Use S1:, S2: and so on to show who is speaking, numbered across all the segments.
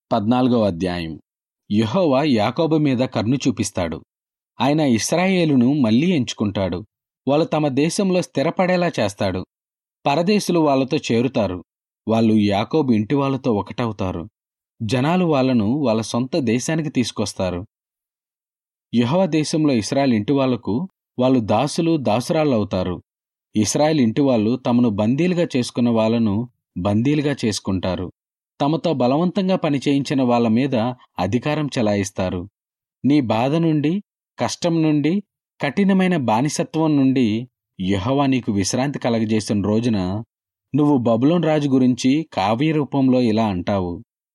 S1: పద్నాలుగో అధ్యాయం యెహోవా యాకోబు మీద కరుణ చూపిస్తాడు ఆయన ఇస్రాయేలును మళ్ళీ ఎంచుకుంటాడు వాళ్ళు తమ దేశంలో స్థిరపడేలా చేస్తాడు పరదేశులు వాళ్ళతో చేరుతారు వాళ్ళు యాకోబు ఇంటి వాళ్ళతో ఒకటవుతారు జనాలు వాళ్ళను వాళ్ళ సొంత దేశానికి తీసుకొస్తారు యెహోవా దేశంలో ఇస్రాయల్ ఇంటి వాళ్లకు వాళ్ళు దాసులు దాసురాళ్ళు అవుతారు ఇస్రాయల్ ఇంటి వాళ్ళు తమను బందీలుగా చేసుకున్న వాళ్ళను బందీలుగా చేసుకుంటారు తమతో బలవంతంగా పనిచేయించిన వాళ్ళ మీద అధికారం చెలాయిస్తారు నీ బాధ నుండి కష్టం నుండి కఠినమైన బానిసత్వం నుండి యెహోవా నీకు విశ్రాంతి కలగజేసిన రోజున నువ్వు బబులోన్ రాజు గురించి కావ్య రూపంలో ఇలా అంటావు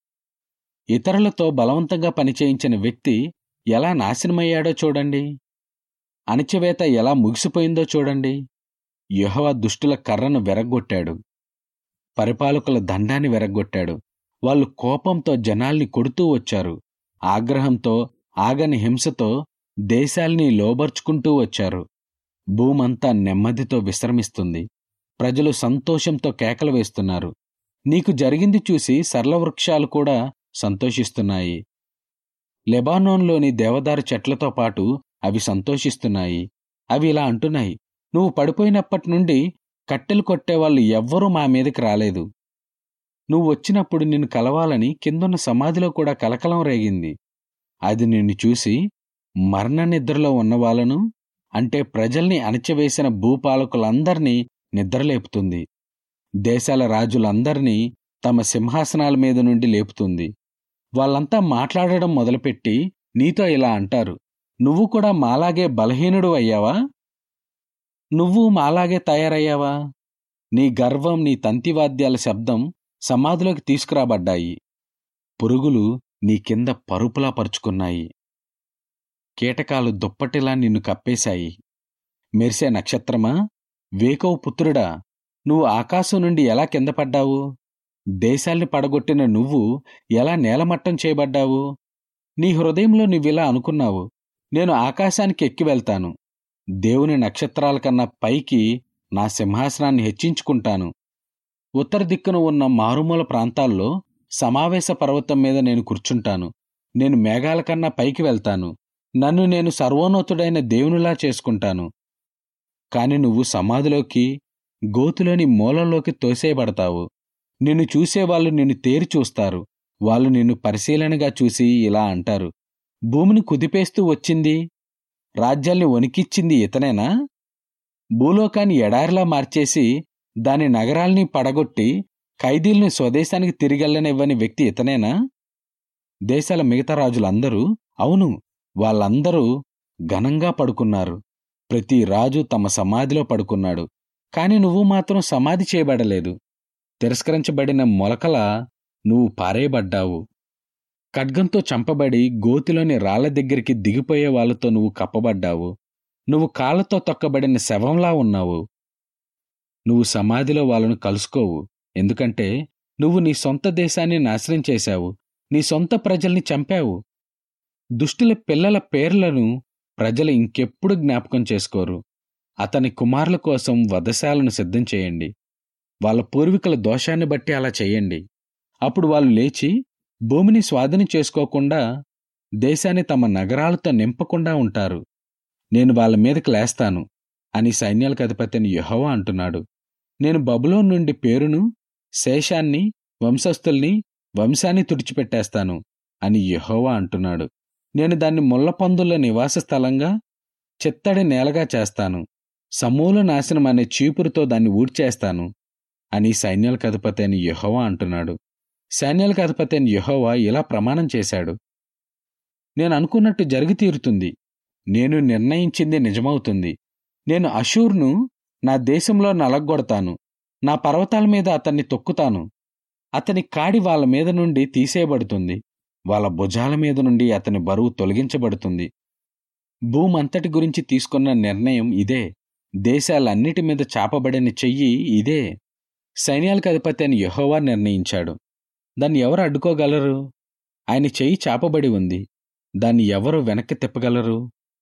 S1: ఇతరులతో బలవంతంగా పనిచేయించిన వ్యక్తి ఎలా నాశనమయ్యాడో చూడండి అణచివేత ఎలా ముగిసిపోయిందో చూడండి యెహోవా దుష్టుల కర్రను వెరగొట్టాడు పరిపాలకుల దండాన్ని వెరగొట్టాడు వాళ్ళు కోపంతో జనాల్ని కొడుతూ వచ్చారు ఆగ్రహంతో ఆగని హింసతో దేశాల్ని లోబర్చుకుంటూ వచ్చారు భూమంతా నెమ్మదితో విశ్రమిస్తుంది ప్రజలు సంతోషంతో కేకలు వేస్తున్నారు నీకు జరిగింది చూసి సరళవృక్షాలు కూడా సంతోషిస్తున్నాయి లెబానోన్లోని దేవదారు చెట్లతో పాటు అవి సంతోషిస్తున్నాయి అవి ఇలా అంటున్నాయి నువ్వు పడిపోయినప్పటి నుండి కట్టెలు కొట్టేవాళ్ళు ఎవ్వరూ మా మీదకి రాలేదు నువ్వు వచ్చినప్పుడు నిన్ను కలవాలని కిందున్న సమాధిలో కూడా కలకలం రేగింది అది నిన్ను చూసి మరణ నిద్రలో ఉన్న వాళ్ళను అంటే ప్రజల్ని అణచివేసిన భూపాలకులందర్నీ నిద్రలేపుతుంది దేశాల రాజులందర్నీ తమ సింహాసనాల మీద నుండి లేపుతుంది వాళ్ళంతా మాట్లాడడం మొదలుపెట్టి నీతో ఇలా అంటారు నువ్వు కూడా మాలాగే బలహీనుడు అయ్యావా నువ్వు మాలాగే తయారయ్యావా నీ గర్వం నీ తంతివాద్యాల శబ్దం సమాధిలోకి తీసుకురాబడ్డాయి పురుగులు నీ కింద పరుపులా పరుచుకున్నాయి కీటకాలు దుప్పటిలా నిన్ను కప్పేశాయి మెరిసే నక్షత్రమా వేకవు పుత్రుడా నువ్వు ఆకాశం నుండి ఎలా కింద పడ్డావు దేశాల్ని పడగొట్టిన నువ్వు ఎలా నేలమట్టం చేయబడ్డావు నీ హృదయంలో నువ్విలా అనుకున్నావు నేను ఆకాశానికి ఎక్కి వెళ్తాను దేవుని నక్షత్రాల కన్నా పైకి నా సింహాసనాన్ని హెచ్చించుకుంటాను ఉత్తర దిక్కున ఉన్న మారుమూల ప్రాంతాల్లో సమావేశ పర్వతం మీద నేను కూర్చుంటాను నేను మేఘాల కన్నా పైకి వెళ్తాను నన్ను నేను సర్వోన్నతుడైన దేవునిలా చేసుకుంటాను కాని నువ్వు సమాధిలోకి గోతులోని మూలల్లోకి తోసేయబడతావు నిన్ను చూసేవాళ్ళు నిన్ను తేరి చూస్తారు వాళ్ళు నిన్ను పరిశీలనగా చూసి ఇలా అంటారు భూమిని కుదిపేస్తూ వచ్చింది రాజ్యాల్ని వణికిచ్చింది ఇతనేనా భూలోకాన్ని ఎడారిలా మార్చేసి దాని నగరాల్ని పడగొట్టి ఖైదీల్ని స్వదేశానికి తిరిగెళ్ళనివ్వని వ్యక్తి ఇతనేనా దేశాల మిగతా రాజులందరూ అవును వాళ్ళందరూ ఘనంగా పడుకున్నారు ప్రతి రాజు తమ సమాధిలో పడుకున్నాడు కాని నువ్వు మాత్రం సమాధి చేయబడలేదు తిరస్కరించబడిన మొలకల నువ్వు పారేయబడ్డావు ఖడ్గంతో చంపబడి గోతిలోని రాళ్ల దగ్గరికి దిగిపోయే వాళ్ళతో నువ్వు కప్పబడ్డావు నువ్వు కాళ్ళతో తొక్కబడిన శవంలా ఉన్నావు నువ్వు సమాధిలో వాళ్ళను కలుసుకోవు ఎందుకంటే నువ్వు నీ సొంత దేశాన్ని నాశనం చేశావు నీ సొంత ప్రజల్ని చంపావు దుష్టుల పిల్లల పేర్లను ప్రజలు ఇంకెప్పుడు జ్ఞాపకం చేసుకోరు అతని కుమారుల కోసం వధశాలను సిద్ధం చేయండి వాళ్ళ పూర్వీకుల దోషాన్ని బట్టి అలా చేయండి అప్పుడు వాళ్ళు లేచి భూమిని స్వాధీనం చేసుకోకుండా దేశాన్ని తమ నగరాలతో నింపకుండా ఉంటారు నేను వాళ్ళ మీదకి లేస్తాను అని సైన్యాలకు అధిపతి అని యెహోవా అంటున్నాడు నేను బబులోన్ నుండి పేరును శేషాన్ని వంశస్థుల్ని వంశాన్ని తుడిచిపెట్టేస్తాను అని యెహోవా అంటున్నాడు నేను దాన్ని ముళ్ళపందుల నివాస స్థలంగా చిత్తడి నేలగా చేస్తాను సమూల నాశనం అనే చీపురుతో దాన్ని ఊడ్చేస్తాను అని సైన్యాలకు అధిపతి అని యెహోవా అంటున్నాడు సైన్యాలకు అధిపతి అని యెహోవా ఇలా ప్రమాణం చేశాడు నేను అనుకున్నట్టు జరిగి తీరుతుంది నేను నిర్ణయించింది నిజమవుతుంది నేను అషూర్ను నా దేశంలో నలగొడతాను నా పర్వతాల మీద అతన్ని తొక్కుతాను అతని కాడి వాళ్ళ మీద నుండి తీసేయబడుతుంది వాళ్ళ భుజాల మీద నుండి అతని బరువు తొలగించబడుతుంది భూమంతటి గురించి తీసుకున్న నిర్ణయం ఇదే దేశాలన్నిటి మీద చాపబడిన చెయ్యి ఇదే సైన్యాలకు అధిపతి అని యహోవా నిర్ణయించాడు దాన్ని ఎవరు అడ్డుకోగలరు ఆయన చెయ్యి చాపబడి ఉంది దాన్ని ఎవరు వెనక్కి తిప్పగలరు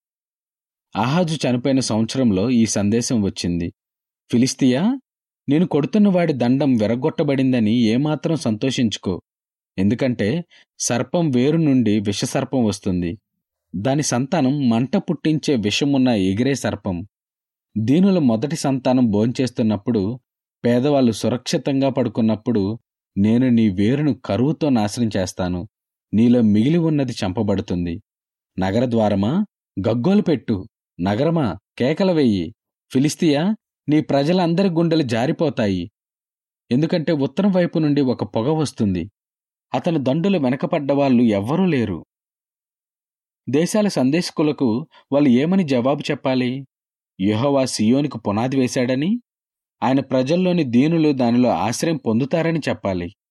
S1: ఆహాజు చనిపోయిన సంవత్సరంలో ఈ సందేశం వచ్చింది ఫిలిస్తియా నేను కొడుతున్న వాడి దండం విరగొట్టబడిందని ఏమాత్రం సంతోషించుకో ఎందుకంటే సర్పం వేరు నుండి విషసర్పం వస్తుంది దాని సంతానం మంట పుట్టించే విషమున్న ఎగిరే సర్పం దీనుల మొదటి సంతానం భోంచేస్తున్నప్పుడు పేదవాళ్ళు సురక్షితంగా పడుకున్నప్పుడు నేను నీ వేరును కరువుతో నాశనం చేస్తాను నీలో మిగిలి ఉన్నది చంపబడుతుంది నగర ద్వారమా గగ్గోలు పెట్టు నగరమా కేకల వెయ్యి ఫిలిస్తియా నీ ప్రజలందరి గుండెలు జారిపోతాయి ఎందుకంటే ఉత్తరం వైపు నుండి ఒక పొగ వస్తుంది అతని దండులు వెనకపడ్డవాళ్ళు ఎవ్వరూ లేరు దేశాల సందేశకులకు వాళ్ళు ఏమని జవాబు చెప్పాలి యెహోవా సియోనికి పునాది వేశాడని ఆయన ప్రజల్లోని దీనులు దానిలో ఆశ్రయం పొందుతారని చెప్పాలి